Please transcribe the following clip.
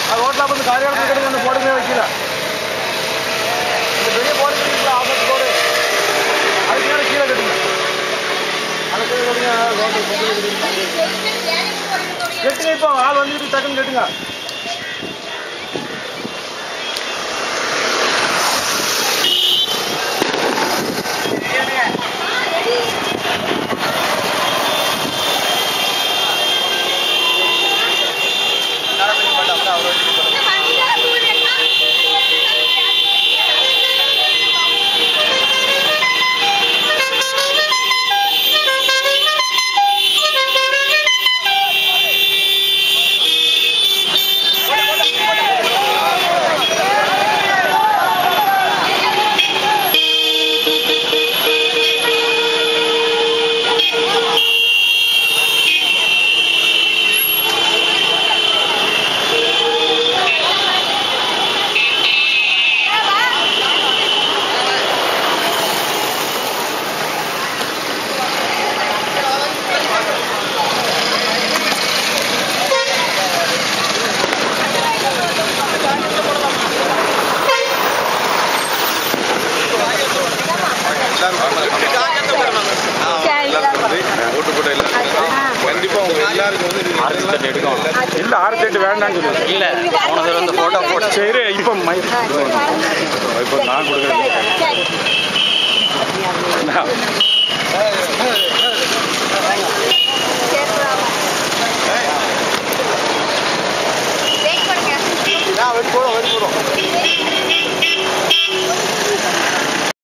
அது ரோட்டில் வந்து காரியாலயத்தில் கிடைக்க அந்த போடுமே வைக்கல இந்த பெரிய போடு கிடைக்கல ஆபத்து போடு அதுக்கு மேலே கீழே கட்டுங்க அதுக்கு கீழே கட்டுங்க ரோட்டு கட்டுங்க இப்போ ஆள் வந்துட்டு டக்குன்னு கட்டுங்க ஓட்டு போட்ட எல்லாரும் கண்டிப்பா உங்க எல்லாருக்கும் வந்து ஆர்த்தி தட்டு எடுக்கும் இல்லை ஆறு தேட்டு வேண்டாம்னு சொல்லு இல்ல போன தடவை வந்து போட்டோ போட்டு சரி இப்போ மை இப்போ நான் கொடுக்குறேன்